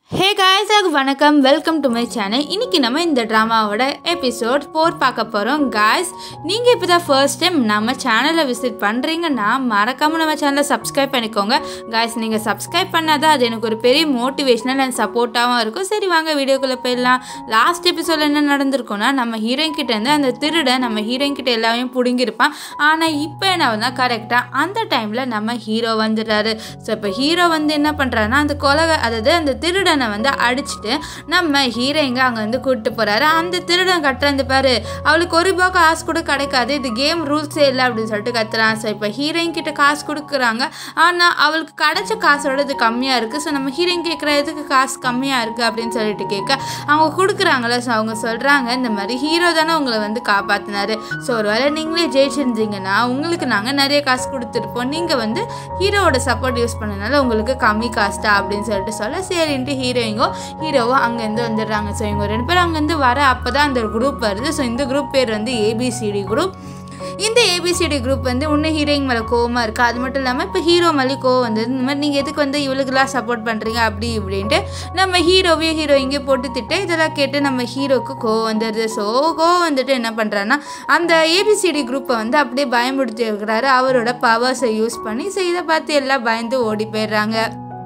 ஹே guys வணக்கம் welcome to my channel இன்னைக்கு நம்ம இந்த ட்ராமாவோட எபிசோட் ஃபோர் பார்க்க போகிறோம் காய்ஸ் நீங்கள் இப்போ தான் ஃபர்ஸ்ட் டைம் நம்ம சேனலை விசிட் பண்ணுறீங்கன்னா மறக்காமல் நம்ம சேனலை சப்ஸ்கிரைப் பண்ணிக்கோங்க காய்ஸ் நீங்கள் சப்ஸ்கிரைப் பண்ணாதான் அது எனக்கு ஒரு பெரிய மோட்டிவேஷனல் அண்ட் சப்போர்ட்டாகவும் இருக்கும் சரி வாங்க வீடியோக்குள்ளே போயிடலாம் லாஸ்ட் எபிசோட் என்ன நடந்திருக்கும்னா நம்ம ஹீரோயின் கிட்ட இருந்து அந்த திருடன் நம்ம ஹீரோயின் கிட்ட எல்லாமே பிடுங்கிருப்பான் ஆனால் இப்போ என்ன வந்தால் கரெக்டாக அந்த டைமில் நம்ம ஹீரோ வந்துடுறாரு ஸோ இப்போ ஹீரோ வந்து என்ன பண்ணுறாருன்னா அந்த கொலகை அதாவது அந்த திருடனை வந்து அடிச்சுட்டு நம்ம ஹீரோயிங்க அங்கே வந்து கூப்பிட்டு போகிறாரு அந்த திருடன் கட்டுறது பாரு அவளுக்கு ஒரு ரூபா காசு கூட கிடைக்காது இது கேம் ரூல்ஸே இல்லை அப்படின்னு சொல்லிட்டு கத்துறான் ஸோ இப்போ ஹீரோயின் கிட்ட காசு கொடுக்குறாங்க ஆனால் அவளுக்கு கிடைச்ச காசோட இது கம்மியாக இருக்குது ஸோ நம்ம ஹீரோயின் கேட்குற இதுக்கு காசு கம்மியாக இருக்குது அப்படின்னு சொல்லிட்டு கேட்க அவங்க கொடுக்குறாங்களே ஸோ அவங்க சொல்கிறாங்க இந்த மாதிரி ஹீரோ தானே உங்களை வந்து காப்பாற்றினாரு ஸோ ஒருவேளை நீங்களே ஜெயிச்சிருந்தீங்கன்னா உங்களுக்கு நாங்கள் நிறைய காசு கொடுத்துருப்போம் நீங்கள் வந்து ஹீரோவோட சப்போர்ட் யூஸ் பண்ணனால உங்களுக்கு கம்மி காஸ்ட்டா அப்படின்னு சொல்லிட்டு சொல்ல சரின்ட்டு ஹீரோயிங்கோ ஹீரோவோ அங்கேருந்து வந்துடுறாங்க ஸோ இவங்க ரெண்டு பேரும் அங்கேருந்து வர அப்போ தான் அந்த குரூப் வருது ஸோ இந்த குரூப் பேர் வந்து ஏபிசிடி குரூப் இந்த ஏபிசிடி குரூப் வந்து இன்னும் ஹீரோயின் மேலே கோவமாக இருக்குது அது மட்டும் இல்லாமல் இப்போ ஹீரோ மேலே கோவம் வந்தது இந்த மாதிரி நீங்கள் எதுக்கு வந்து இவளுக்கெல்லாம் சப்போர்ட் பண்ணுறீங்க அப்படி இப்படின்ட்டு நம்ம ஹீரோவையும் ஹீரோயிங்கே போட்டு திட்டு இதெல்லாம் கேட்டு நம்ம ஹீரோக்கு கோவம் வந்துடுது ஸோ கோவம் வந்துட்டு என்ன பண்ணுறான்னா அந்த ஏபிசிடி குரூப்பை வந்து அப்படியே பயமுடுத்தி இருக்கிறாரு அவரோட பவர்ஸை யூஸ் பண்ணி ஸோ இதை பார்த்து எல்லாம் பயந்து ஓடி போயிடுறாங்க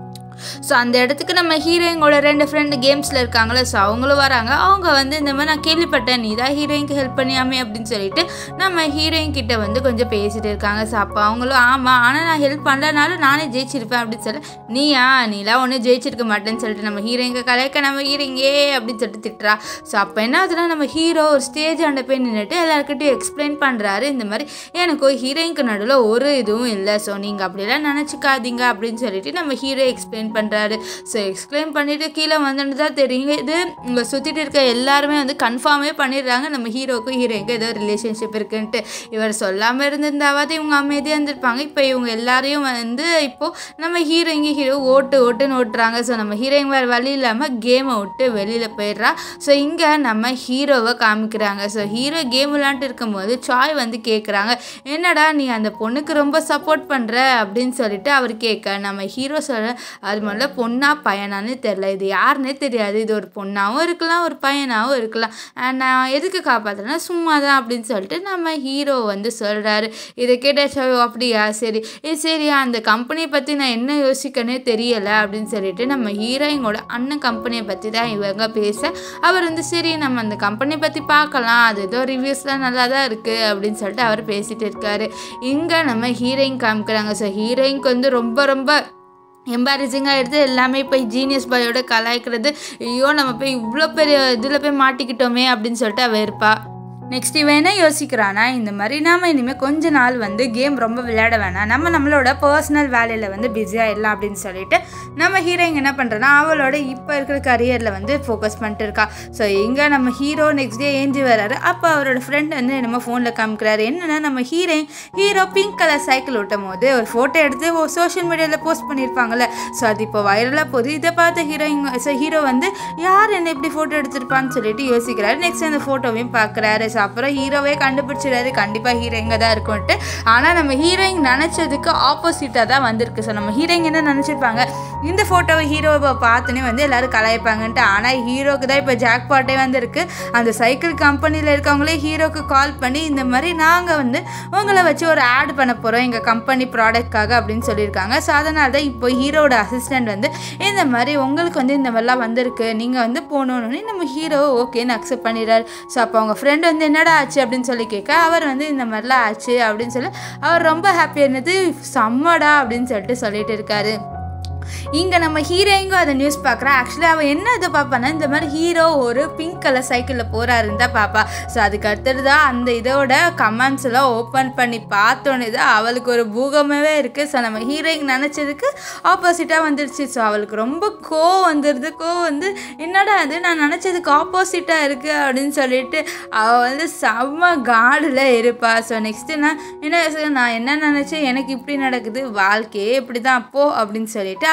ஸோ அந்த இடத்துக்கு நம்ம ஹீரோயினோட ரெண்டு ஃப்ரெண்டு கேம்ஸில் இருக்காங்களே ஸோ அவங்களும் வராங்க அவங்க வந்து இந்த மாதிரி நான் கேள்விப்பட்டேன் நீ தான் ஹீரோயினுக்கு ஹெல்ப் பண்ணியாமே அப்படின்னு சொல்லிட்டு நம்ம ஹீரோயின் கிட்ட வந்து கொஞ்சம் பேசிட்டு இருக்காங்க ஸோ அப்போ அவங்களும் ஆமாம் ஆனால் நான் ஹெல்ப் பண்ணலனால நானே ஜெயிச்சிருப்பேன் அப்படின்னு சொல்லி நீயா நீலாம் ஒன்றும் ஜெயிச்சிருக்க மாட்டேன்னு சொல்லிட்டு நம்ம ஹீரோயிங்க கலைக்க நம்ம ஹீரோயிங்கே அப்படின்னு சொல்லிட்டு திட்டுறா ஸோ அப்போ என்ன ஆகுதுன்னா நம்ம ஹீரோ ஒரு ஸ்டேஜ் ஆண்ட போய் நின்றுட்டு எல்லாருக்கிட்டையும் எக்ஸ்பிளைன் பண்ணுறாரு இந்த மாதிரி எனக்கு ஹீரோயினுக்கு நடுவில் ஒரு இதுவும் இல்லை ஸோ நீங்கள் அப்படிலாம் நினச்சிக்காதீங்க அப்படின்னு சொல்லிட்டு நம்ம ஹீரோ எக்ஸ்பிளைன் பண்ணுறாரு ஸோ எக்ஸ்பிளைன் பண்ணிவிட்டு கீழே வந்துட்டு தான் தெரியுங்க இது இங்கே சுற்றிட்டு இருக்க எல்லாருமே வந்து கன்ஃபார்மே பண்ணிடுறாங்க நம்ம ஹீரோக்கும் ஹீரோயினுக்கும் ஏதோ ரிலேஷன்ஷிப் இருக்குன்ட்டு இவர் சொல்லாமல் இருந்திருந்தாவது இவங்க அமைதியாக இருந்திருப்பாங்க இப்போ இவங்க எல்லாரையும் வந்து இப்போது நம்ம ஹீரோயிங்க ஹீரோ ஓட்டு ஓட்டுன்னு ஓட்டுறாங்க ஸோ நம்ம ஹீரோயின் வேறு வழி இல்லாமல் கேமை விட்டு வெளியில் போயிடுறா ஸோ இங்கே நம்ம ஹீரோவை காமிக்கிறாங்க ஸோ ஹீரோ கேம் விளாண்டுட்டு இருக்கும்போது சாய் வந்து கேட்குறாங்க என்னடா நீ அந்த பொண்ணுக்கு ரொம்ப சப்போர்ட் பண்ணுற அப்படின்னு சொல்லிட்டு அவர் கேட்க நம்ம ஹீரோ சொல்ல அது முதல்ல பொண்ணா பையனான்னு தெரில இது யாருன்னே தெரியாது இது ஒரு பொண்ணாகவும் இருக்கலாம் ஒரு பையனாகவும் இருக்கலாம் அஹ் நான் எதுக்கு காப்பாற்றுறேன்னா சும்மா தான் அப்படின்னு சொல்லிட்டு நம்ம ஹீரோ வந்து சொல்கிறாரு இதை கேட்டாச்சோ அப்படியா சரி ஏ சரியா அந்த கம்பெனியை பற்றி நான் என்ன யோசிக்கனே தெரியலை அப்படின்னு சொல்லிட்டு நம்ம ஹீரோயினோட அண்ணன் கம்பெனியை பற்றி தான் இவங்க பேச அவர் வந்து சரி நம்ம அந்த கம்பெனியை பற்றி பார்க்கலாம் அது ஏதோ ரிவ்யூஸ்லாம் நல்லா தான் இருக்குது அப்படின்னு சொல்லிட்டு அவர் பேசிகிட்டு இருக்காரு இங்கே நம்ம ஹீரோயின் காமிக்கிறாங்க ஸோ ஹீரோயினுக்கு வந்து ரொம்ப ரொம்ப எம்பாரசிங்காக எடுத்து எல்லாமே போய் ஜீனியஸ் பாயோட கலாய்க்கிறது ஐயோ நம்ம போய் இவ்வளோ பெரிய இதில் போய் மாட்டிக்கிட்டோமே அப்படின்னு சொல்லிட்டு அவள் இருப்பா நெக்ஸ்ட் இவன் என்ன யோசிக்கிறானா இந்த மாதிரி நாம இனிமேல் கொஞ்ச நாள் வந்து கேம் ரொம்ப விளையாட வேணாம் நம்ம நம்மளோட பர்சனல் வேலையில் வந்து பிஸியாகிடலாம் அப்படின்னு சொல்லிட்டு நம்ம ஹீரோயின் என்ன பண்ணுறோன்னா அவளோட இப்போ இருக்கிற கரியரில் வந்து ஃபோக்கஸ் பண்ணிட்டு இருக்கா ஸோ இங்கே நம்ம ஹீரோ நெக்ஸ்ட் டே ஏஞ்சி வராரு அப்போ அவரோட ஃப்ரெண்ட் வந்து நம்ம ஃபோனில் காமிக்கிறாரு என்னென்னா நம்ம heroine hero pink colour cycle ஓட்டும் போது ஒரு ஃபோட்டோ எடுத்து சோஷியல் மீடியாவில் போஸ்ட் பண்ணியிருப்பாங்கல்ல ஸோ அது இப்போ வைரலாக போகுது இதை பார்த்த ஹீரோயின் ஸோ ஹீரோ வந்து யார் என்ன இப்படி ஃபோட்டோ எடுத்திருப்பான்னு சொல்லிட்டு யோசிக்கிறாரு நெக்ஸ்ட் அந்த ஃபோட்டோவையும் பார்க்குறாரு ஸோ அப்புறம் ஹீரோவே கண்டுபிடிச்சிடாரு கண்டிப்பாக ஹீரோயிங்க தான் இருக்கும்ட்டு ஆனால் நம்ம ஹீரோயின் நினச்சதுக்கு ஆப்போசிட்டாக தான் வந்திருக்கு ஸோ நம்ம ஹீரோயின் என்ன நினச்சிருப்பாங்க இந்த ஃபோட்டோவை ஹீரோவை பார்த்துனே வந்து எல்லோரும் கலாய்ப்பாங்கன்ட்டு ஆனால் ஹீரோக்கு தான் இப்போ ஜாக் பாட்டே வந்திருக்கு அந்த சைக்கிள் கம்பெனியில் இருக்கவங்களே ஹீரோக்கு கால் பண்ணி இந்த மாதிரி நாங்கள் வந்து உங்களை வச்சு ஒரு ஆட் பண்ண போகிறோம் எங்கள் கம்பெனி ப்ராடக்ட்காக அப்படின்னு சொல்லியிருக்காங்க ஸோ அதனால தான் இப்போ ஹீரோட அசிஸ்டண்ட் வந்து இந்த மாதிரி உங்களுக்கு வந்து இந்த மாதிரிலாம் வந்திருக்கு நீங்கள் வந்து போகணுன்னு நம்ம ஹீரோ ஓகேன்னு அக்செப்ட் பண்ணிடுறாரு ஸோ அப்போ அவங்க ஃப்ரெண்ட் வந்து என்னடா ஆச்சு அப்படின்னு சொல்லி கேட்க அவர் வந்து இந்த மாதிரிலாம் ஆச்சு அப்படின்னு சொல்லி அவர் ரொம்ப ஹாப்பியாக இருந்தது செம்மடா அப்படின்னு சொல்லிட்டு சொல்லிட்டு இருக்காரு இங்கே நம்ம ஹீரோயிங்கும் அதை நியூஸ் பார்க்குறா ஆக்சுவலி அவள் என்ன இதை பார்ப்பானா இந்த மாதிரி ஹீரோ ஒரு பிங்க் கலர் சைக்கிளில் போகிறாருன்னு தான் பார்ப்பா ஸோ அதுக்கு அடுத்தது தான் அந்த இதோட கமெண்ட்ஸ் எல்லாம் ஓப்பன் பண்ணி பார்த்தோன்னே தான் அவளுக்கு ஒரு பூகமாகவே இருக்குது ஸோ நம்ம ஹீரோயின் நினச்சதுக்கு ஆப்போசிட்டாக வந்துருச்சு ஸோ அவளுக்கு ரொம்ப கோவம் வந்துடுது கோவம் வந்து என்னடா அது நான் நினச்சதுக்கு ஆப்போசிட்டாக இருக்குது அப்படின்னு சொல்லிட்டு அவள் வந்து செம்ம காடில் இருப்பா ஸோ நெக்ஸ்ட்டு நான் என்ன நான் என்ன நினச்சேன் எனக்கு இப்படி நடக்குது வாழ்க்கையே இப்படி தான் அப்போ அப்படின்னு சொல்லிட்டு அவ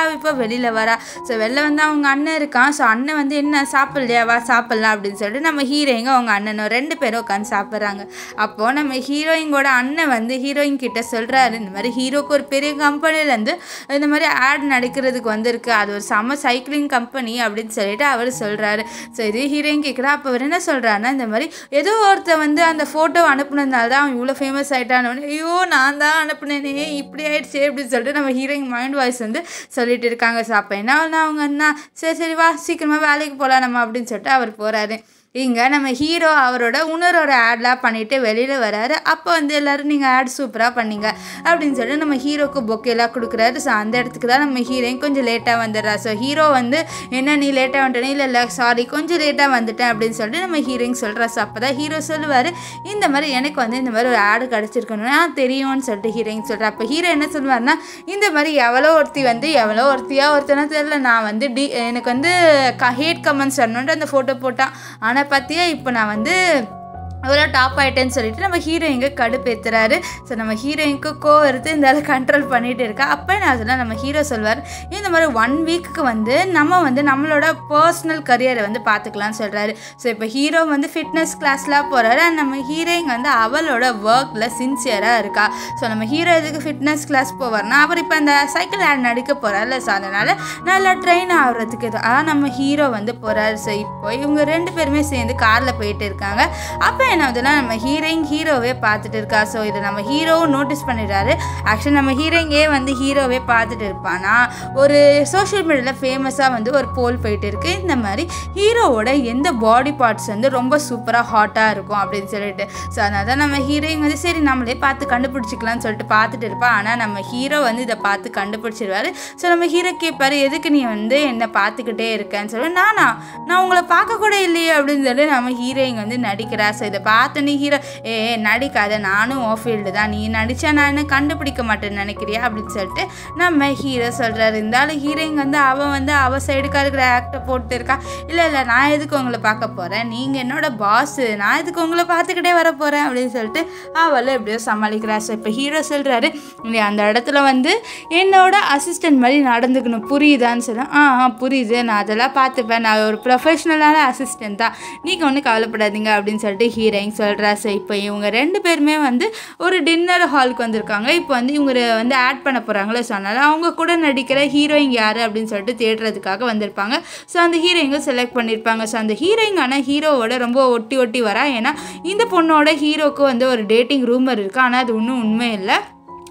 அவள் இப்போ வெளியில் வரா ஸோ வெளில வந்து அவங்க அண்ணன் இருக்கான் ஸோ அண்ணன் வந்து என்ன சாப்பிட்லையா வா சாப்பிட்லாம் அப்படின்னு சொல்லிட்டு நம்ம ஹீரோயிங்க அவங்க அண்ணனும் ரெண்டு பேரும் உட்காந்து சாப்பிட்றாங்க அப்போது நம்ம ஹீரோயிங்கோட அண்ணன் வந்து ஹீரோயின் கிட்ட சொல்கிறாரு இந்த மாதிரி ஹீரோக்கு ஒரு பெரிய கம்பெனிலேருந்து இந்த மாதிரி ஆட் நடிக்கிறதுக்கு வந்திருக்கு அது ஒரு செம்ம சைக்கிளிங் கம்பெனி அப்படின்னு சொல்லிட்டு அவர் சொல்கிறாரு ஸோ இதே ஹீரோயின் கேட்குறா அப்போ அவர் என்ன சொல்கிறாருன்னா இந்த மாதிரி ஏதோ ஒருத்தர் வந்து அந்த ஃபோட்டோ அனுப்புனதுனால தான் அவன் இவ்வளோ ஃபேமஸ் ஆகிட்டான்னு ஐயோ நான் தான் அனுப்புனேனே இப்படி ஆயிடுச்சு அப்படின்னு சொல்லிட்டு நம்ம ஹீரோயின் மைண்ட் வாய்ஸ் வந்து சொல்லிட்டு இருக்காங்க ஸோ அப்போ என்ன ஆகுனா அவங்க அண்ணா சரி சரி வா சீக்கிரமாக வேலைக்கு போகலாம் நம்ம அப்படின்னு சொல்லிட்டு அவர் போகிறாரு இங்கே நம்ம ஹீரோ அவரோட உணரோட ஆட்லாம் பண்ணிட்டு வெளியில் வராரு அப்போ வந்து எல்லோரும் நீங்கள் ஆட் சூப்பராக பண்ணீங்க அப்படின்னு சொல்லிட்டு நம்ம ஹீரோக்கு பொக்கெல்லாம் கொடுக்குறாரு ஸோ அந்த இடத்துக்கு தான் நம்ம ஹீரோயின் கொஞ்சம் லேட்டாக வந்துடுறா ஸோ ஹீரோ வந்து என்ன நீ லேட்டாக வந்துட்டேனே இல்லை இல்லை சாரி கொஞ்சம் லேட்டாக வந்துட்டேன் அப்படின்னு சொல்லிட்டு நம்ம ஹீரோயின் சொல்கிறா ஸோ அப்போ தான் ஹீரோ சொல்லுவார் இந்த மாதிரி எனக்கு வந்து இந்த மாதிரி ஒரு ஆடு கிடச்சிருக்கணும்னா தெரியும்னு சொல்லிட்டு ஹீரோயின் சொல்கிறா அப்போ ஹீரோ என்ன சொல்லுவார்னா இந்த மாதிரி எவ்வளோ ஒருத்தி வந்து எவ்வளோ ஒருத்தியாக ஒருத்தனா தெரியல நான் வந்து டி எனக்கு வந்து க ஹேட் கமெண்ட்ஸ் வரணுன்ட்டு அந்த ஃபோட்டோ போட்டான் ஆனால் பார்த்தியா இப்போ நான் வந்து அவ்வளோ டாப் ஆகிட்டேன்னு சொல்லிட்டு நம்ம ஹீரோயிங்க கடுப்பேற்றுறாரு ஸோ நம்ம ஹீரோயினுக்கு கோ வருது இந்த அளவு கண்ட்ரோல் பண்ணிகிட்டு இருக்கா அப்போ நான் அதெல்லாம் நம்ம ஹீரோ சொல்வார் இந்த மாதிரி ஒன் வீக்குக்கு வந்து நம்ம வந்து நம்மளோட பர்சனல் கரியரை வந்து பார்த்துக்கலாம்னு சொல்கிறாரு ஸோ இப்போ ஹீரோ வந்து ஃபிட்னஸ் கிளாஸ்லாம் போகிறாரு அண்ட் நம்ம ஹீரோயின் வந்து அவளோட ஒர்க்கில் சின்சியராக இருக்கா ஸோ நம்ம ஹீரோ எதுக்கு ஃபிட்னஸ் கிளாஸ் போவார்னா அவர் இப்போ அந்த சைக்கிள் ஆட் நடிக்க போகிறார்ல ஸோ அதனால் நல்லா ட்ரெயின் ஆகிறதுக்கு இது ஆனால் நம்ம ஹீரோ வந்து போகிறாரு ஸோ இப்போ இவங்க ரெண்டு பேருமே சேர்ந்து காரில் போயிட்டு இருக்காங்க அப்போ என்ன ஆகுதுன்னா நம்ம ஹீரோயின் ஹீரோவே பார்த்துட்டு இருக்கா ஸோ இதை நம்ம ஹீரோவும் நோட்டீஸ் பண்ணிடுறாரு ஆக்சுவலி நம்ம ஹீரோயிங்கே வந்து ஹீரோவே பார்த்துட்டு இருப்பானா ஒரு சோஷியல் மீடியாவில் ஃபேமஸாக வந்து ஒரு போல் போயிட்டு இருக்கு இந்த மாதிரி ஹீரோவோட எந்த பாடி பார்ட்ஸ் வந்து ரொம்ப சூப்பராக ஹாட்டாக இருக்கும் அப்படின்னு சொல்லிட்டு ஸோ அதனால தான் நம்ம ஹீரோயின் வந்து சரி நம்மளே பார்த்து கண்டுபிடிச்சிக்கலாம்னு சொல்லிட்டு பார்த்துட்டு இருப்பா ஆனால் நம்ம ஹீரோ வந்து இதை பார்த்து கண்டுபிடிச்சிருவாரு ஸோ நம்ம ஹீரோ கேட்பாரு எதுக்கு நீ வந்து என்னை பார்த்துக்கிட்டே இருக்கேன்னு சொல்லி நானா நான் உங்களை பார்க்க கூட இல்லையே அப்படின்னு சொல்லி நம்ம ஹீரோயின் வந்து நடிக்கிறா ஸோ இதை பார்த்து நீ ஹீரோ ஏ நடிக்காத நானும் ஓ ஃபீல்டு தான் நீ நடித்தா நான் என்ன கண்டுபிடிக்க மாட்டேன்னு நினைக்கிறியா அப்படின்னு சொல்லிட்டு நம்ம ஹீரோ சொல்கிறாரு இருந்தாலும் ஹீரோயின் வந்து அவன் வந்து அவள் சைடுக்காக இருக்கிற ஆக்டை போட்டு இருக்கா இல்லை இல்லை நான் எதுக்கு உங்களை பார்க்க போகிறேன் நீங்கள் என்னோட பாஸு நான் எதுக்கு உங்களை பார்த்துக்கிட்டே வர போகிறேன் அப்படின்னு சொல்லிட்டு அவளும் எப்படியோ சமாளிக்கிறா ஸோ இப்போ ஹீரோ சொல்கிறாரு நீ அந்த இடத்துல வந்து என்னோட அசிஸ்டன்ட் மாதிரி நடந்துக்கணும் புரியுதான்னு சொல்ல ஆ ஆ புரியுது நான் அதெல்லாம் பார்த்துப்பேன் நான் ஒரு ப்ரொஃபஷ்னலான அசிஸ்டன்ட் தான் நீங்கள் ஒன்றும் கவலைப்படாதீங்க அப்படின்னு சொல்லிட்டு ஹீரோயின் சொல்கிறா ஸோ இப்போ இவங்க ரெண்டு பேருமே வந்து ஒரு டின்னர் ஹாலுக்கு வந்திருக்காங்க இப்போ வந்து இவங்க வந்து ஆட் பண்ண போகிறாங்களே ஸோ அதனால் அவங்க கூட நடிக்கிற ஹீரோயின் யார் அப்படின்னு சொல்லிட்டு தேடுறதுக்காக வந்திருப்பாங்க ஸோ அந்த ஹீரோயிங்க செலக்ட் பண்ணியிருப்பாங்க ஸோ அந்த ஹீரோயின் ஆனால் ஹீரோவோட ரொம்ப ஒட்டி ஒட்டி வரா ஏன்னா இந்த பொண்ணோட ஹீரோக்கு வந்து ஒரு டேட்டிங் ரூமர் இருக்குது ஆனால் அது ஒன்றும் உண்மை இல்லை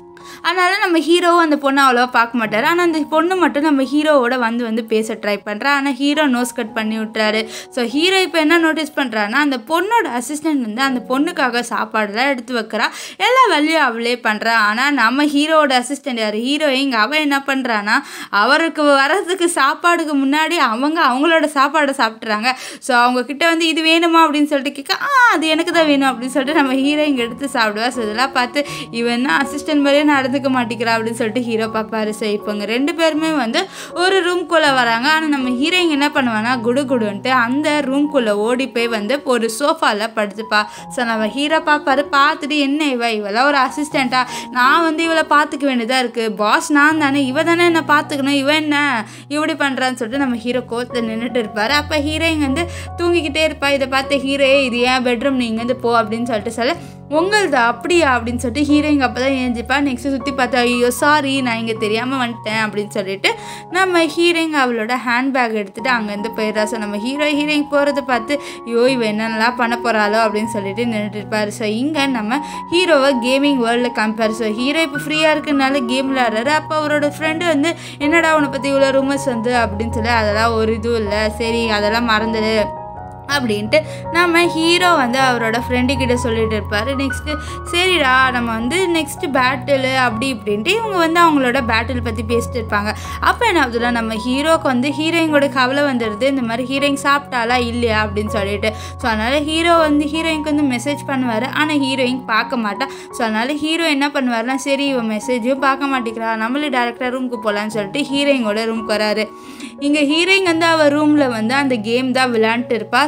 அதனால் நம்ம ஹீரோவும் அந்த பொண்ணை அவ்வளோவா பார்க்க மாட்டார் ஆனால் அந்த பொண்ணு மட்டும் நம்ம ஹீரோவோட வந்து வந்து பேச ட்ரை பண்ணுறா ஆனால் ஹீரோ நோஸ் கட் பண்ணி விட்டுறாரு ஸோ ஹீரோ இப்போ என்ன நோட்டீஸ் பண்ணுறான்னா அந்த பொண்ணோட அசிஸ்டன்ட் வந்து அந்த பொண்ணுக்காக சாப்பாடுலாம் எடுத்து வைக்கிறா எல்லா வேலையும் அவளே பண்ணுறா ஆனால் நம்ம ஹீரோவோட அசிஸ்டன்ட் யார் ஹீரோயிங் அவள் என்ன பண்ணுறான்னா அவருக்கு வர்றதுக்கு சாப்பாடுக்கு முன்னாடி அவங்க அவங்களோட சாப்பாடை சாப்பிட்றாங்க ஸோ அவங்க கிட்ட வந்து இது வேணுமா அப்படின்னு சொல்லிட்டு கேட்க ஆ அது எனக்கு தான் வேணும் அப்படின்னு சொல்லிட்டு நம்ம ஹீரோயிங் எடுத்து சாப்பிடுவா ஸோ இதெல்லாம் பார்த்து இவன் அசிஸ்டன்ட் மாதிரியே நடந்துக்க மாட்டேங்கிறா அப்படின்னு சொல்லிட்டு ஹீரோ பார்ப்பாரு ஸோ இப்போ இங்கே ரெண்டு பேருமே வந்து ஒரு ரூம்குள்ளே வராங்க ஆனால் நம்ம ஹீரோயின் என்ன பண்ணுவானா குடு குடுன்ட்டு அந்த ரூம்குள்ளே ஓடி போய் வந்து ஒரு சோஃபாவில் படுத்துப்பா ஸோ நம்ம ஹீரோ பார்ப்பாரு பார்த்துட்டு என்ன இவ இவெல்லாம் ஒரு அசிஸ்டண்ட்டா நான் வந்து இவளை பார்த்துக்க வேண்டியதாக இருக்குது பாஸ் நான் தானே இவ தானே என்ன பார்த்துக்கணும் இவன் என்ன இப்படி பண்ணுறான்னு சொல்லிட்டு நம்ம ஹீரோ கோத்தில் நின்றுட்டு இருப்பார் அப்போ ஹீரோயின் வந்து தூங்கிக்கிட்டே இருப்பா இதை பார்த்து ஹீரோ இது ஏன் பெட்ரூம் நீ இங்கேருந்து போ அப்படின்னு சொல்லிட்டு சொல்ல உங்களது அப்படியா அப்படின்னு சொல்லிட்டு ஹீரோயின் அப்போ தான் ஏஞ்சிப்பா நெக்ஸ்ட்டு சுற்றி பார்த்தா ஐயோ சாரி நான் இங்கே தெரியாமல் வந்துட்டேன் அப்படின்னு சொல்லிட்டு நம்ம ஹீரோயின் அவளோட ஹேண்ட்பேக் எடுத்துகிட்டு அங்கேருந்து போயிடுறா ஸோ நம்ம ஹீரோ ஹீரோயின் போகிறத பார்த்து ஐயோ இவ என்னென்னலாம் பண்ண போகிறாளோ அப்படின்னு சொல்லிட்டு நின்றுட்டு இருப்பார் ஸோ இங்கே நம்ம ஹீரோவை கேமிங் வேர்ல்டில் காமிப்பார் ஸோ ஹீரோ இப்போ ஃப்ரீயாக இருக்கனால கேம் விளாட்றாரு அப்போ அவரோட ஃப்ரெண்டு வந்து என்னடா உன்னை பற்றி இவ்வளோ ரூமர்ஸ் வந்து அப்படின்னு சொல்லி அதெல்லாம் ஒரு இதுவும் இல்லை சரி அதெல்லாம் மறந்துடு அப்படின்ட்டு நம்ம ஹீரோ வந்து அவரோட ஃப்ரெண்டு கிட்ட சொல்லிட்டு இருப்பார் நெக்ஸ்ட்டு சரிடா நம்ம வந்து நெக்ஸ்ட்டு பேட்டிலு அப்படி இப்படின்ட்டு இவங்க வந்து அவங்களோட பேட்டில் பற்றி பேசிட்டு இருப்பாங்க அப்போ என்ன ஆகுதுல நம்ம ஹீரோக்கு வந்து ஹீரோயினோட கவலை வந்துடுது இந்த மாதிரி ஹீரோயின் சாப்பிட்டாலா இல்லையா அப்படின்னு சொல்லிட்டு ஸோ அதனால் ஹீரோ வந்து ஹீரோயினுக்கு வந்து மெசேஜ் பண்ணுவார் ஆனால் ஹீரோயின் பார்க்க மாட்டா ஸோ அதனால் ஹீரோ என்ன பண்ணுவார்னா சரி இவன் மெசேஜும் பார்க்க மாட்டேங்கிறா நம்மளே டேரெக்டாக ரூமுக்கு போகலான்னு சொல்லிட்டு ஹீரோயினோட ரூமுக்கு வராரு இங்கே ஹீரோயின் வந்து அவள் ரூமில் வந்து அந்த கேம் தான் விளையாண்டுட்டு இருப்பா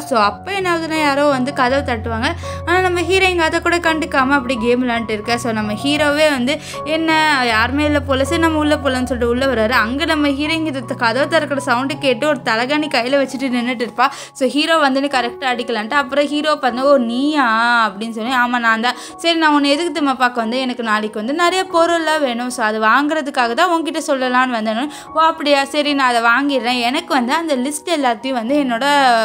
ஸோ அப்போ என்ன ஆகுதுன்னா யாரோ வந்து கதவை தட்டுவாங்க ஆனால் நம்ம ஹீரோயிங் அதை கூட கண்டுக்காமல் அப்படி கேம் விளாண்டுட்டு இருக்க ஸோ நம்ம ஹீரோவே வந்து என்ன யாருமே இல்லை போல சரி நம்ம உள்ளே போகலான்னு சொல்லிட்டு உள்ளே வராரு அங்கே நம்ம ஹீரோயிங் இது கதவை திறக்கிற சவுண்டு கேட்டு ஒரு தலகாணி கையில் வச்சுட்டு நின்றுட்டு இருப்பா ஸோ ஹீரோ வந்துன்னு கரெக்டாக அடிக்கலான்ட்டு அப்புறம் ஹீரோ பார்த்து ஓ நீயா அப்படின்னு சொல்லி ஆமாம் நான் தான் சரி நான் உன்னை எதுக்கு திரும்ப பார்க்க வந்து எனக்கு நாளைக்கு வந்து நிறைய பொருள்லாம் வேணும் ஸோ அது வாங்குறதுக்காக தான் உங்ககிட்ட சொல்லலான்னு வந்தேன் ஓ அப்படியா சரி நான் அதை வாங்கிடுறேன் எனக்கு வந்து அந்த லிஸ்ட் எல்லாத்தையும் வந்து என்னோட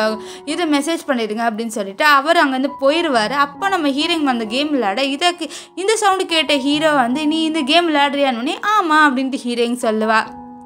இதை மெசேஜ் பண்ணிடுங்க அப்படின்னு சொல்லிட்டு அவர் அங்கேருந்து போயிடுவார் அப்போ நம்ம ஹீரோயின் அந்த கேம் விளையாட இதை இந்த சவுண்டு கேட்ட ஹீரோ வந்து நீ இந்த கேம் விளையாடுறியான்னு ஆமாம் அப்படின்ட்டு ஹீரோயின் சொல்லுவா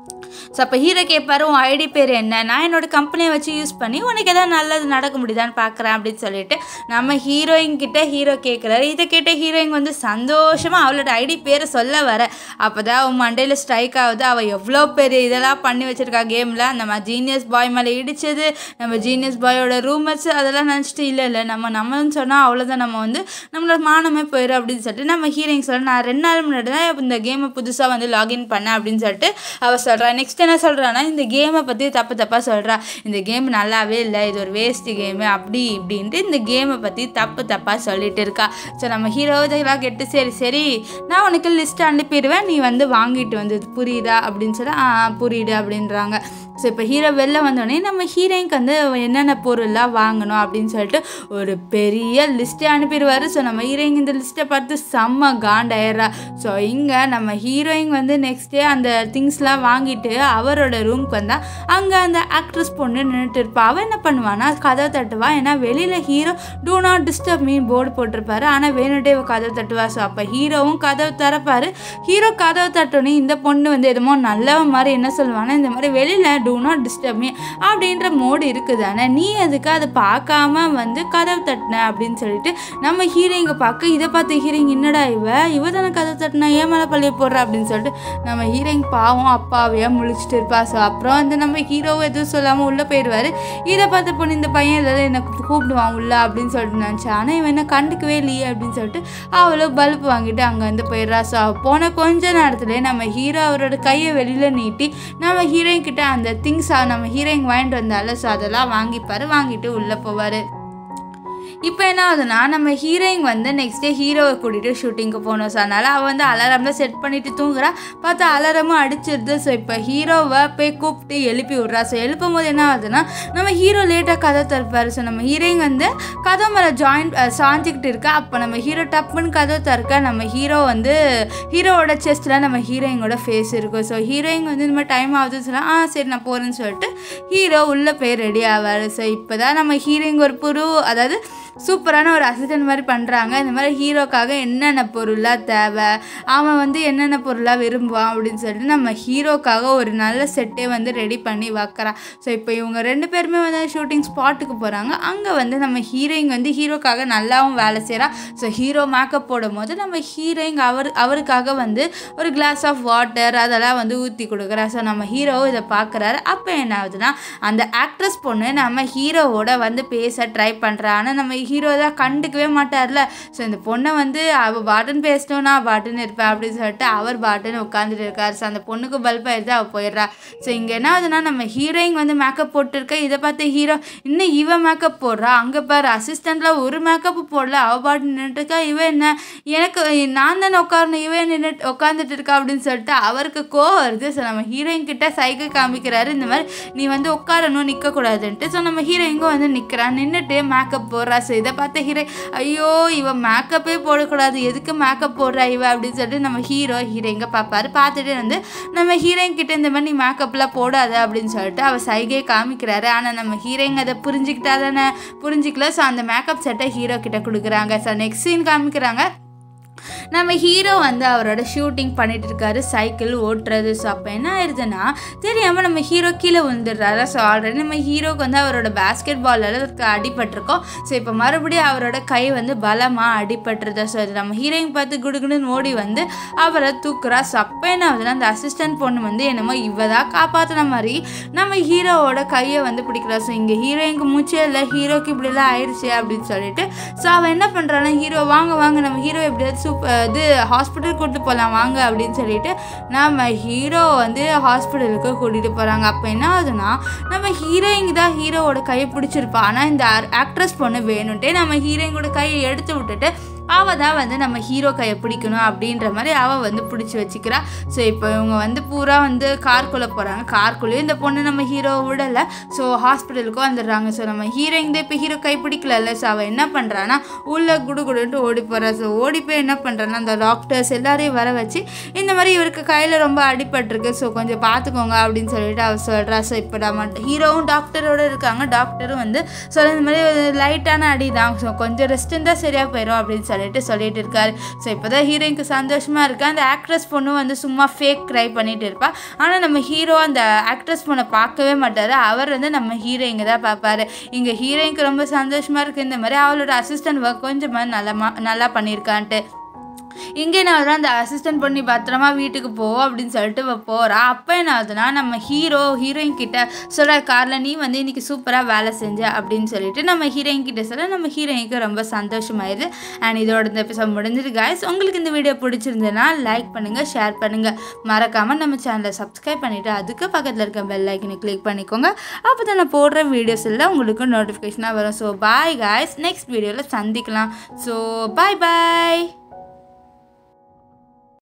ஸோ அப்போ ஹீரோ கேட்பாரு உன் ஐடி பேர் என்ன நான் என்னோட கம்பெனியை வச்சு யூஸ் பண்ணி உனக்கு எதாவது நல்லது நடக்க முடியுதான்னு பார்க்குறேன் அப்படின்னு சொல்லிட்டு நம்ம ஹீரோயின் கிட்ட ஹீரோ கேட்குறாரு இதை கேட்ட ஹீரோயின் வந்து சந்தோஷமாக அவளோட ஐடி பேரை சொல்ல வர அப்போ தான் அவன் மண்டையில் ஸ்ட்ரைக் ஆகுது அவள் எவ்வளோ பெரிய இதெல்லாம் பண்ணி வச்சிருக்கா கேமில் நம்ம ஜீனியஸ் பாய் மேலே இடிச்சது நம்ம ஜீனியஸ் பாயோட ரூமர்ஸ் அதெல்லாம் நினச்சிட்டு இல்லை இல்லை நம்ம நம்மன்னு சொன்னால் அவ்வளோதான் நம்ம வந்து நம்மளோட மானமே போயிடும் அப்படின்னு சொல்லிட்டு நம்ம ஹீரோயின் சொல்ல நான் ரெண்டு நாள் முன்னாடி தான் இந்த கேமை புதுசாக வந்து லாகின் பண்ணேன் அப்படின்னு சொல்லிட்டு அவள் சொல்கிறா நெக்ஸ்ட் என்ன சொல்கிறான்னா இந்த கேமை பற்றி தப்பு தப்பாக சொல்கிறா இந்த கேம் நல்லாவே இல்லை இது ஒரு வேஸ்ட் கேமு அப்படி இப்படின்ட்டு இந்த கேமை பற்றி தப்பு தப்பாக சொல்லிட்டு இருக்கா ஸோ நம்ம ஹீரோ இதெல்லாம் கெட்டு சரி சரி நான் உனக்கு லிஸ்ட் அனுப்பிடுவேன் நீ வந்து வாங்கிட்டு வந்து புரியுதா அப்படின்னு சொல்லி ஆ ஆ, புரியுது அப்படின்றாங்க ஸோ இப்போ ஹீரோ வெளில வந்தோடனே நம்ம ஹீரோயின்க்கு வந்து என்னென்ன பொருள்லாம் வாங்கணும் அப்படின்னு சொல்லிட்டு ஒரு பெரிய லிஸ்ட்டே அனுப்பிடுவார் ஸோ நம்ம ஹீரோயின் இந்த லிஸ்ட்டை பார்த்து செம்ம காண்டாயிடுறா ஸோ இங்கே நம்ம ஹீரோயின் வந்து நெக்ஸ்ட் டே அந்த திங்ஸ்லாம் வாங்கிட்டு அவரோட ரூம்க்கு வந்தால் அங்கே அந்த ஆக்ட்ரஸ் பொண்ணு நின்றுட்டு இருப்பா அவள் என்ன பண்ணுவான்னா கதவை தட்டுவா ஏன்னா வெளியில் hero do not disturb me board போட்டிருப்பாரு ஆனால் வேணுட்டே இவ கதவை தட்டுவா ஸோ அப்போ ஹீரோவும் கதவை திறப்பாரு ஹீரோ கதவை தட்டோன்னே இந்த பொண்ணு வந்து எதுமோ நல்லவன் மாதிரி என்ன சொல்லுவானா இந்த மாதிரி வெளியில் டூ நாட் டிஸ்டர்ப் மீ அப்படின்ற மோடு இருக்குதானே நீ அதுக்கு அதை பார்க்காம வந்து கதவு தட்டின அப்படின்னு சொல்லிட்டு நம்ம ஹீரோயிங்க பார்க்க இதை பார்த்து ஹீரோயிங் என்னடா இவ இவ தானே கதவு தட்டினா ஏன் மேலே பள்ளியை போடுறா அப்படின்னு சொல்லிட்டு நம்ம ஹீரோயின் பாவம் அப்பாவையாக முழிச்சிட்டு இருப்பா ஸோ அப்புறம் வந்து நம்ம ஹீரோவை எதுவும் சொல்லாமல் உள்ளே போயிடுவார் இதை பார்த்த பொண்ணு இந்த பையன் ஏதாவது என்னை கூப்பிடுவான் உள்ள அப்படின்னு சொல்லிட்டு நினச்சா ஆனால் இவன் என்ன கண்டுக்கவே இல்லையே அப்படின்னு சொல்லிட்டு அவளும் பல்ப் வாங்கிட்டு அங்கே வந்து போயிடுறா ஸோ போன கொஞ்ச நேரத்துல நம்ம ஹீரோ அவரோட கையை வெளியில் நீட்டி நம்ம ஹீரோயின் கிட்ட அந்த திங்ஸ் நம்ம ஹீரோயின் வாங்கிட்டு வந்தால ஸோ அதெல்லாம் வாங்கிப்பாரு வாங்கிட்டு உள்ளே போவார் இப்போ என்ன ஆகுதுன்னா நம்ம ஹீரோயின் வந்து நெக்ஸ்ட் டே ஹீரோவை கூட்டிகிட்டு ஷூட்டிங்க்கு போகணும் ஸோ அதனால் அவள் வந்து அலாரம்லாம் செட் பண்ணிட்டு தூங்குறா பார்த்தா அலாரமும் அடிச்சிருது ஸோ இப்போ ஹீரோவை போய் கூப்பிட்டு எழுப்பி விட்றா ஸோ எழுப்பும் போது என்ன ஆகுதுன்னா நம்ம ஹீரோ லேட்டாக கதை திறப்பார் ஸோ நம்ம ஹீரோயின் வந்து கதை மேலே ஜாயின் சாஞ்சிக்கிட்டு இருக்கா அப்போ நம்ம ஹீரோ டப்புன்னு கதை திறக்க நம்ம ஹீரோ வந்து ஹீரோவோட செஸ்ட்டில் நம்ம ஹீரோயினோட ஃபேஸ் இருக்கும் ஸோ ஹீரோயின் வந்து இந்த மாதிரி டைம் ஆகுதுன்னு சொன்னா ஆ சரி நான் போகிறேன்னு சொல்லிட்டு ஹீரோ உள்ளே போய் ரெடி ஆவார் ஸோ இப்போ தான் நம்ம ஹீரோயின் ஒரு புது அதாவது சூப்பரான ஒரு அசிஸ்டன்ட் மாதிரி பண்ணுறாங்க இந்த மாதிரி ஹீரோக்காக என்னென்ன பொருளாக தேவை அவன் வந்து என்னென்ன பொருளாக விரும்புவான் அப்படின்னு சொல்லிட்டு நம்ம ஹீரோக்காக ஒரு நல்ல செட்டே வந்து ரெடி பண்ணி வைக்கிறான் ஸோ இப்போ இவங்க ரெண்டு பேருமே வந்து ஷூட்டிங் ஸ்பாட்டுக்கு போகிறாங்க அங்கே வந்து நம்ம ஹீரோயின் வந்து ஹீரோக்காக நல்லாவும் வேலை செய்கிறா ஸோ ஹீரோ மேக்கப் போடும் போது நம்ம ஹீரோயின் அவர் அவருக்காக வந்து ஒரு கிளாஸ் ஆஃப் வாட்டர் அதெல்லாம் வந்து ஊற்றி கொடுக்குறா ஸோ நம்ம ஹீரோ இதை பார்க்குறாரு அப்போ என்ன ஆகுதுன்னா அந்த ஆக்ட்ரஸ் பொண்ணு நம்ம ஹீரோவோட வந்து பேச ட்ரை பண்ணுறா ஆனால் நம்ம ஹீரோ தான் கண்டுக்கவே மாட்டார்ல ஸோ இந்த பொண்ணை வந்து அவள் பாட்டுன்னு பேசணும் நான் பாட்டுன்னு இருப்பேன் அப்படின்னு சொல்லிட்டு அவர் பாட்டுன்னு உட்காந்துட்டு இருக்காரு ஸோ அந்த பொண்ணுக்கு பல்ப் ஆயிடுது அவள் போயிடுறா ஸோ இங்கே என்ன ஆகுதுன்னா நம்ம ஹீரோயின் வந்து மேக்கப் போட்டிருக்க இதை பார்த்து ஹீரோ இன்னும் இவன் மேக்கப் போடுறா அங்கே பாரு அசிஸ்டண்ட்டில் ஒரு மேக்கப் போடல அவள் பாட்டு நின்றுட்டு இருக்கா இவன் என்ன எனக்கு நான் தானே உட்காரணும் இவன் நின்றுட்டு உட்காந்துட்டு இருக்கா அப்படின்னு சொல்லிட்டு அவருக்கு கோவம் வருது ஸோ நம்ம ஹீரோயின் கிட்ட சைக்கிள் காமிக்கிறாரு இந்த மாதிரி நீ வந்து உட்காரணும் நிற்கக்கூடாதுன்ட்டு ஸோ நம்ம ஹீரோயிங்கும் வந்து நிற்கிறான் நின்றுட்டு மேக்கப் போடுறா ஸோ இதை பார்த்த ஹீரோ ஐயோ இவ மேக்கப்பே போடக்கூடாது எதுக்கு மேக்கப் போடுறா இவ அப்படின்னு சொல்லிட்டு நம்ம ஹீரோ ஹீரோயிங்க பார்ப்பாரு பார்த்துட்டு வந்து நம்ம ஹீரோயின் கிட்ட இந்த மாதிரி நீ மேக்கப்லாம் போடாத அப்படின்னு சொல்லிட்டு அவள் சைகையை காமிக்கிறாரு ஆனால் நம்ம ஹீரோயிங்க அதை புரிஞ்சுக்கிட்டா தானே புரிஞ்சிக்கல ஸோ அந்த மேக்கப் செட்டை ஹீரோ கிட்ட கொடுக்குறாங்க ஸோ நெக்ஸ்ட் சீன் காமிக்கிறாங்க நம்ம ஹீரோ வந்து அவரோட ஷூட்டிங் பண்ணிட்டு இருக்காரு சைக்கிள் ஓட்டுறது ஸோ அப்போ என்ன ஆயிடுதுன்னா தெரியாமல் நம்ம ஹீரோ கீழே விழுந்துடுறாரு ஸோ ஆல்ரெடி நம்ம ஹீரோக்கு வந்து அவரோட பேஸ்கெட் பாலில் அடிபட்டிருக்கோம் ஸோ இப்போ மறுபடியும் அவரோட கை வந்து பலமாக அடிபட்டுருது ஸோ இது நம்ம ஹீரோயின் பார்த்து குடுகுடுன்னு ஓடி வந்து அவரை தூக்குறா ஸோ அப்போ என்ன ஆகுதுன்னா அந்த அசிஸ்டன்ட் பொண்ணு வந்து என்னமோ இவ தான் காப்பாற்றின மாதிரி நம்ம ஹீரோவோட கையை வந்து பிடிக்கிறா ஸோ இங்கே ஹீரோயினுக்கு மூச்சே இல்லை ஹீரோக்கு இப்படிலாம் ஆயிடுச்சு அப்படின்னு சொல்லிட்டு ஸோ அவன் என்ன பண்ணுறான்னா ஹீரோ வாங்க வாங்க நம்ம ஹீரோ எப்படியாவது சூப்பர் இது ஹாஸ்பிட்டல் கூட்டிட்டு போகலாம் வாங்க அப்படின்னு சொல்லிட்டு நம்ம ஹீரோ வந்து ஹாஸ்பிட்டலுக்கு கூட்டிகிட்டு போகிறாங்க அப்போ என்ன ஆகுதுன்னா நம்ம ஹீரோயிங்க தான் ஹீரோவோட கையை பிடிச்சிருப்பா ஆனால் இந்த ஆக்ட்ரஸ் பொண்ணு வேணும்ட்டே நம்ம ஹீரோயிங்கோட கையை எடுத்து விட்டுட்டு அவள் தான் வந்து நம்ம ஹீரோ கையை பிடிக்கணும் அப்படின்ற மாதிரி அவள் வந்து பிடிச்சி வச்சுக்கிறா ஸோ இப்போ இவங்க வந்து பூரா வந்து கார்க்குள்ளே போகிறாங்க கார்க்குள்ளேயும் இந்த பொண்ணு நம்ம ஹீரோவை விடலை ஸோ ஹாஸ்பிட்டலுக்கும் வந்துடுறாங்க ஸோ நம்ம ஹீரோயிங் தான் இப்போ ஹீரோ கை பிடிக்கலல்ல ஸோ அவள் என்ன பண்ணுறான்னா உள்ளே குடு குடுன்ட்டு ஓடி போகிறா ஸோ ஓடி போய் என்ன பண்ணுறான்னா அந்த டாக்டர்ஸ் எல்லாரையும் வர வச்சு இந்த மாதிரி இவருக்கு கையில் ரொம்ப அடிபட்டிருக்கு ஸோ கொஞ்சம் பார்த்துக்கோங்க அப்படின்னு சொல்லிட்டு அவள் சொல்கிறா ஸோ இப்போ நம்ம ஹீரோவும் டாக்டரோடு இருக்காங்க டாக்டரும் வந்து ஸோ இந்த மாதிரி லைட்டான அடி தான் ஸோ கொஞ்சம் ரெஸ்ட் இருந்தால் சரியாக போயிடும் அப்படின்னு சொல்லிட்டு சொல்லிட்டு இருக்காரு ஸோ இப்போ தான் ஹீரோயினுக்கு சந்தோஷமாக இருக்கு அந்த ஆக்ட்ரஸ் பொண்ணு வந்து சும்மா ஃபேக் ட்ரை பண்ணிட்டு இருப்பா ஆனால் நம்ம ஹீரோ அந்த ஆக்ட்ரஸ் பொண்ணை பார்க்கவே மாட்டார் அவர் வந்து நம்ம ஹீரோயிங்க தான் பார்ப்பாரு இங்கே ஹீரோயினுக்கு ரொம்ப சந்தோஷமாக இருக்குது இந்த மாதிரி அவளோட அசிஸ்டன்ட் ஒர்க் கொஞ்சமாக நல்லா நல்லா பண்ணியிருக்கான்ட்டு இங்கே நான் வந்து அந்த அசிஸ்டன்ட் பண்ணி பத்திரமா வீட்டுக்கு போ அப்படின்னு சொல்லிட்டு இவ போகிறா அப்போ என்ன ஆகுதுன்னா நம்ம ஹீரோ ஹீரோயின் கிட்ட சொல்கிற காரில் நீ வந்து இன்னைக்கு சூப்பராக வேலை செஞ்ச அப்படின்னு சொல்லிட்டு நம்ம ஹீரோயின் கிட்ட சொல்ல நம்ம ஹீரோயினுக்கு ரொம்ப சந்தோஷமாயிருது அண்ட் இதோட இந்த எபிசோட் முடிஞ்சது guys உங்களுக்கு இந்த வீடியோ பிடிச்சிருந்ததுன்னா லைக் பண்ணுங்கள் ஷேர் பண்ணுங்கள் மறக்காமல் நம்ம சேனலை சப்ஸ்கிரைப் பண்ணிவிட்டு அதுக்கு பக்கத்தில் இருக்க பெல் ஐக்கனை கிளிக் பண்ணிக்கோங்க அப்போ தான் நான் போடுற வீடியோஸ் எல்லாம் உங்களுக்கு நோட்டிஃபிகேஷனாக வரும் ஸோ பாய் guys நெக்ஸ்ட் வீடியோவில் சந்திக்கலாம் ஸோ பாய் பாய்